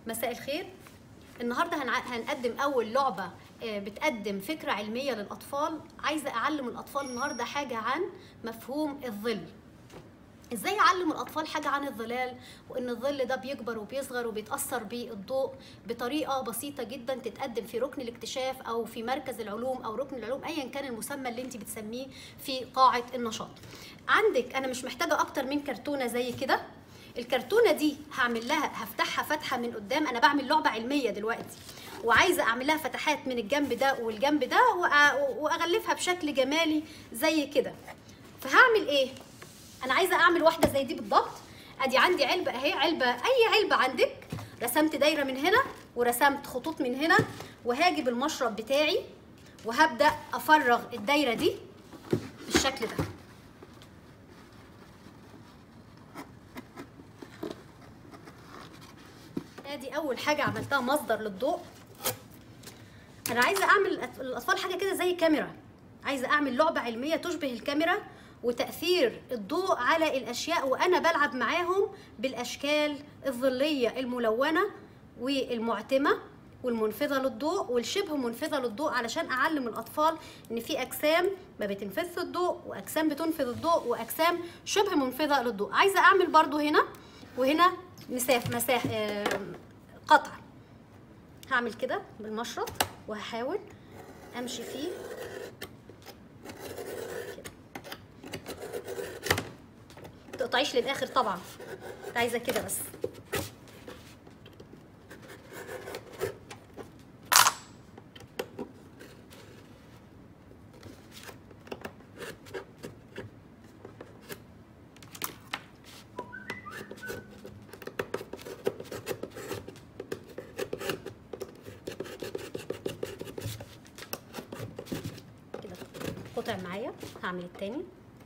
مساء الخير النهارده هنع- هنقدم اول لعبه آه، بتقدم فكره علميه للاطفال عايزه اعلم الاطفال النهارده حاجه عن مفهوم الظل ازاي اعلم الاطفال حاجه عن الظلال وان الظل ده بيكبر وبيصغر وبيتاثر بالضوء بطريقه بسيطه جدا تتقدم في ركن الاكتشاف او في مركز العلوم او ركن العلوم ايا كان المسمى اللي انت بتسميه في قاعه النشاط عندك انا مش محتاجه اكتر من كرتونه زي كده الكرتونه دي هعمل لها هفتحها فتحه من قدام انا بعمل لعبه علميه دلوقتي وعايزه اعمل لها فتحات من الجنب ده والجنب ده وأ- واغلفها بشكل جمالي زي كده فهعمل ايه انا عايزه اعمل واحده زي دي بالضبط ادي عندي علبه اهي علبه اي علبه عندك رسمت دايره من هنا ورسمت خطوط من هنا وهاجي بالمشرب بتاعي وهبدا افرغ الدايره دي بالشكل ده ادي اول حاجه عملتها مصدر للضوء انا عايزه اعمل للاطفال حاجه كده زي كاميرا عايزه اعمل لعبه علميه تشبه الكاميرا وتاثير الضوء على الاشياء وانا بلعب معاهم بالاشكال الظليه الملونه والمعتمه والمنفذه للضوء والشبه منفذه للضوء علشان اعلم الاطفال ان في اجسام ما بتنفذش الضوء واجسام بتنفذ الضوء واجسام شبه منفذه للضوء عايزه اعمل برضو هنا وهنا مساف مساح آه، قطع هعمل كده بالمشرط وهحاول امشي فيه كده. تقطعيش للاخر طبعا كنت عايزه كده بس كده قطع معايا هعمل التاني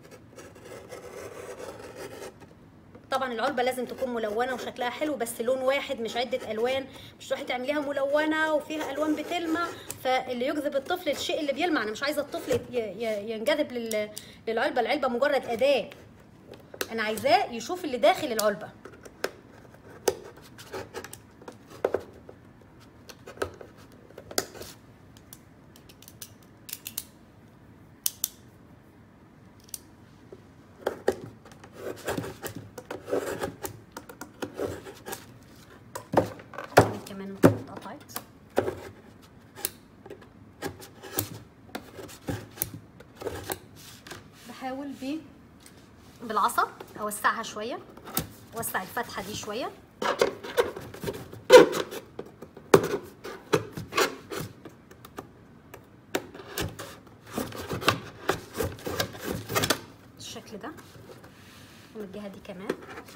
طبعا العلبه لازم تكون ملونه وشكلها حلو بس لون واحد مش عده الوان مش تروحي تعمليها ملونه وفيها الوان بتلمع فاللي يجذب الطفل الشيء اللي بيلمع انا مش عايزه الطفل ي- ي- ينجذب لل- للعلبه العلبه مجرد اداه انا عايزاه يشوف اللي داخل العلبه دي كمان اتقطعت بحاول ب بالعصا اوسعها شويه اوسع الفتحه دي شويه بالشكل ده ومن الجهه دي كمان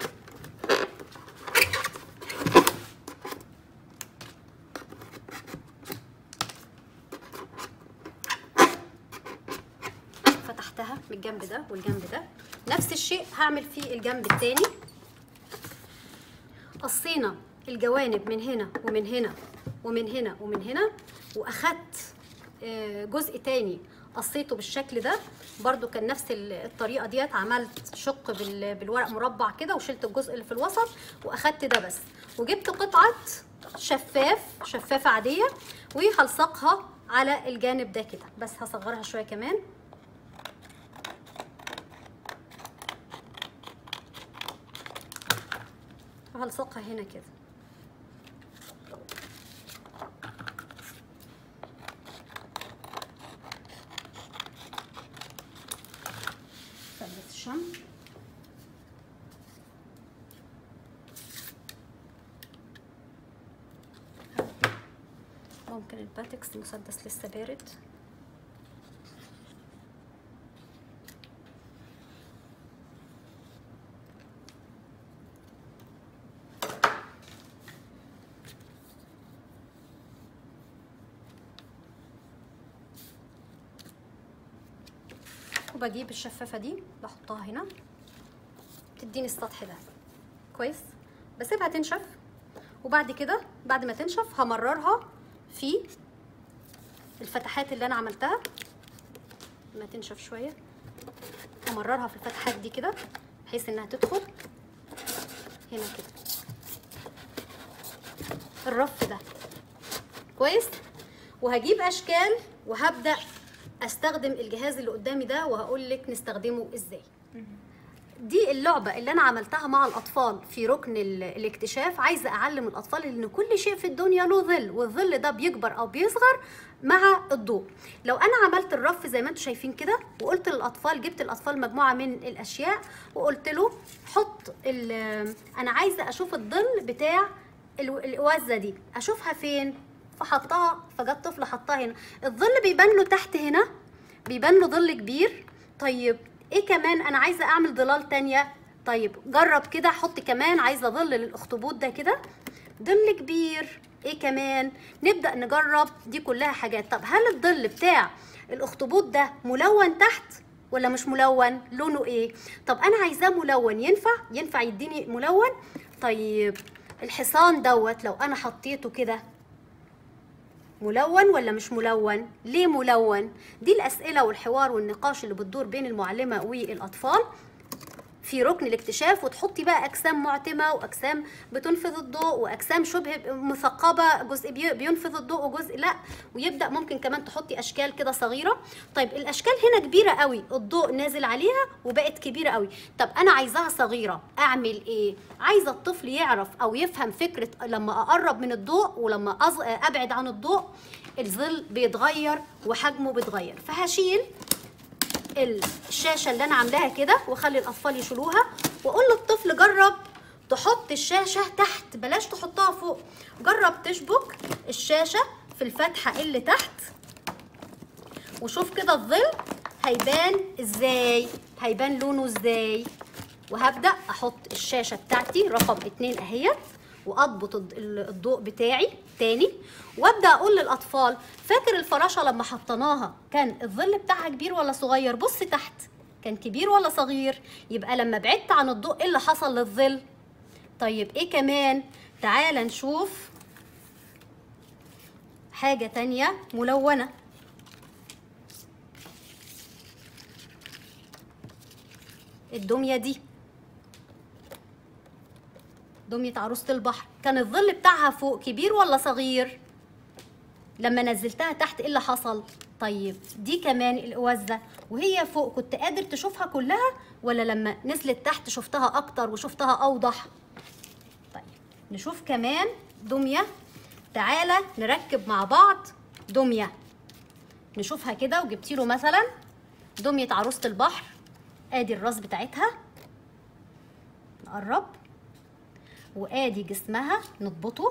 فتحتها من الجنب ده والجنب ده نفس الشيء هعمل في الجنب التاني قصينا الجوانب من هنا ومن هنا ومن هنا ومن هنا واخدت آه، جزء تاني قصيته بالشكل ده برضو كان نفس ال- الطريقه ديت عملت شق بال- بالورق مربع كده وشلت الجزء اللي في الوسط واخدت ده بس وجبت قطعه شفاف شفافه عاديه وهلصقها على الجانب ده كده بس هصغرها شويه كمان وهلصقها هنا كده ثبت الشمع ممكن الباتكس المسدس لسه بارد وبجيب الشفافة دي بحطها هنا تديني السطح ده كويس بسيبها تنشف وبعد كده بعد ما تنشف همررها في الفتحات اللي انا عملتها ما تنشف شويه همررها في الفتحات دي كده بحيث انها تدخل هنا كده الرف ده كويس وهجيب اشكال وهبدا استخدم الجهاز اللي قدامي ده وهقول لك نستخدمه ازاي دي اللعبة اللي أنا عملتها مع الأطفال في ركن ال- الاكتشاف عايزة أعلم الأطفال إن كل شيء في الدنيا له ظل والظل ده بيكبر أو بيصغر مع الضوء لو أنا عملت الرف زي ما أنتم شايفين كده وقلت للأطفال جبت الأطفال مجموعة من الأشياء وقلت له حط ال- أنا عايزة أشوف الظل بتاع الو- الوزة دي أشوفها فين فحطها فجت طفل حطها هنا الظل بيبان له تحت هنا بيبان له ظل كبير طيب ايه كمان انا عايزه اعمل ظلال تانية طيب جرب كده حط كمان عايزه ظل للاخطبوط ده كده ظل كبير ايه كمان نبدا نجرب دي كلها حاجات طب هل الظل بتاع الاخطبوط ده ملون تحت ولا مش ملون لونه ايه طب انا عايزاه ملون ينفع ينفع يديني ملون طيب الحصان دوت لو انا حطيته كده ملون ولا مش ملون ليه ملون دي الأسئلة والحوار والنقاش اللي بتدور بين المعلمة والأطفال في ركن الاكتشاف وتحطي بقى اجسام معتمه واجسام بتنفذ الضوء واجسام شبه مثقبه جزء بي- بينفذ الضوء وجزء لا ويبدا ممكن كمان تحطي اشكال كده صغيره طيب الاشكال هنا كبيره قوي الضوء نازل عليها وبقت كبيره قوي طب انا عايزاها صغيره اعمل ايه عايزه الطفل يعرف او يفهم فكره لما اقرب من الضوء ولما أز- ابعد عن الضوء الظل بيتغير وحجمه بيتغير فهشيل الشاشه اللي انا عاملاها كده واخلي الاطفال يشيلوها واقول للطفل جرب تحط الشاشه تحت بلاش تحطها فوق جرب تشبك الشاشه في الفتحه اللي تحت وشوف كده الظل هيبان ازاي هيبان لونه ازاي وهبدا احط الشاشه بتاعتي رقم اتنين اهيت واضبط الض- الضوء بتاعي تاني وابدا اقول للاطفال فاكر الفراشه لما حطيناها كان الظل بتاعها كبير ولا صغير بص تحت كان كبير ولا صغير يبقى لما بعدت عن الضوء ايه اللي حصل للظل طيب ايه كمان تعال نشوف حاجه تانية ملونه الدميه دي دمية عروسة البحر كان الظل بتاعها فوق كبير ولا صغير لما نزلتها تحت ايه اللي حصل طيب دي كمان الوزة وهي فوق كنت قادر تشوفها كلها ولا لما نزلت تحت شفتها اكتر وشفتها اوضح طيب نشوف كمان دمية تعالى نركب مع بعض دمية نشوفها كده وجبتي له مثلا دمية عروسة البحر ادي الراس بتاعتها نقرب وادي جسمها نضبطه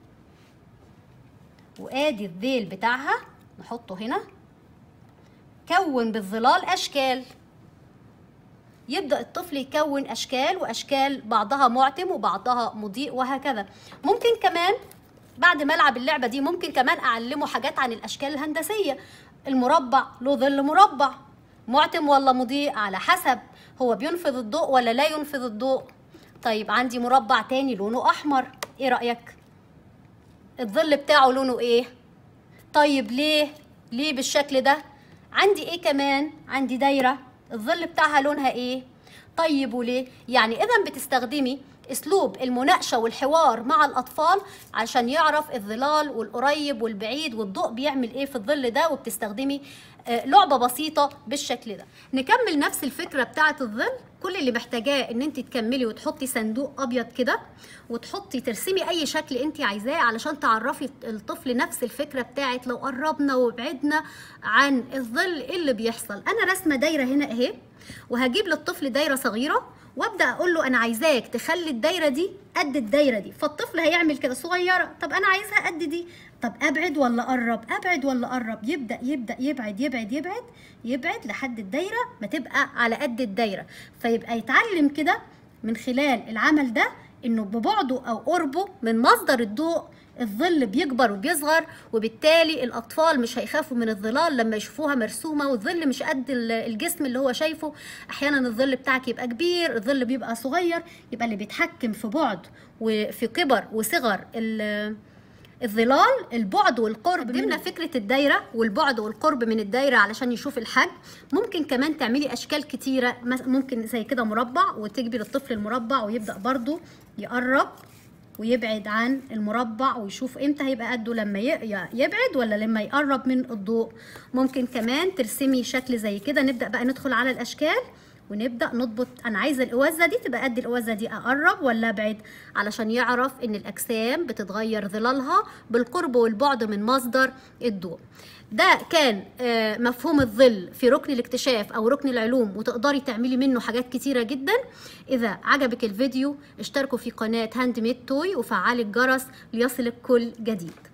وادي الذيل بتاعها نحطه هنا كون بالظلال اشكال يبدا الطفل يكون اشكال واشكال بعضها معتم وبعضها مضيء وهكذا ممكن كمان بعد ما العب اللعبه دي ممكن كمان اعلمه حاجات عن الاشكال الهندسيه المربع له ظل مربع معتم ولا مضيء على حسب هو بينفذ الضوء ولا لا ينفذ الضوء طيب عندي مربع تاني لونه احمر ايه رايك الظل بتاعه لونه ايه طيب ليه ليه بالشكل ده عندي ايه كمان عندي دايره الظل بتاعها لونها ايه طيب وليه يعني اذا بتستخدمي اسلوب المناقشه والحوار مع الاطفال عشان يعرف الظلال والقريب والبعيد والضوء بيعمل ايه في الظل ده وبتستخدمي آه، لعبه بسيطه بالشكل ده نكمل نفس الفكره بتاعه الظل كل اللي محتاجاه ان انت تكملي وتحطي صندوق ابيض كده وتحطي ترسمي اي شكل انت عايزاه علشان تعرفي الطفل نفس الفكره بتاعت لو قربنا وبعدنا عن الظل ايه اللي بيحصل انا رسمه دايره هنا اهي وهجيب للطفل دايره صغيره وابدا اقول له انا عايزاك تخلي الدايره دي قد الدايره دي فالطفل هيعمل كده صغيره طب انا عايزها قد دي طب ابعد ولا اقرب ابعد ولا اقرب يبدا يبدا يبعد يبعد يبعد يبعد لحد الدايره ما تبقى على قد الدايره فيبقى يتعلم كده من خلال العمل ده انه ببعده او قربه من مصدر الضوء الظل بيكبر وبيصغر وبالتالي الاطفال مش هيخافوا من الظلال لما يشوفوها مرسومه والظل مش قد ال- الجسم اللي هو شايفه احيانا الظل بتاعك يبقى كبير الظل بيبقى صغير يبقى اللي بيتحكم في بعد وفي كبر وصغر ال- الظلال البعد والقرب قدمنا فكرة الدايرة والبعد والقرب من الدايرة علشان يشوف الحجم ممكن كمان تعملي أشكال كتيرة مس- ممكن زي كده مربع وتجبي للطفل المربع ويبدأ برضو يقرب ويبعد عن المربع ويشوف امتى هيبقى قده لما يبعد ولا لما يقرب من الضوء ممكن كمان ترسمي شكل زي كده نبدأ بقى ندخل على الأشكال ونبدا نضبط انا عايزه القوازه دي تبقى قد القوازه دي اقرب ولا ابعد علشان يعرف ان الاجسام بتتغير ظلالها بالقرب والبعد من مصدر الضوء ده كان مفهوم الظل في ركن الاكتشاف او ركن العلوم وتقدري تعملي منه حاجات كتيره جدا اذا عجبك الفيديو اشتركوا في قناه هاند ميد توي وفعلي الجرس ليصلك كل جديد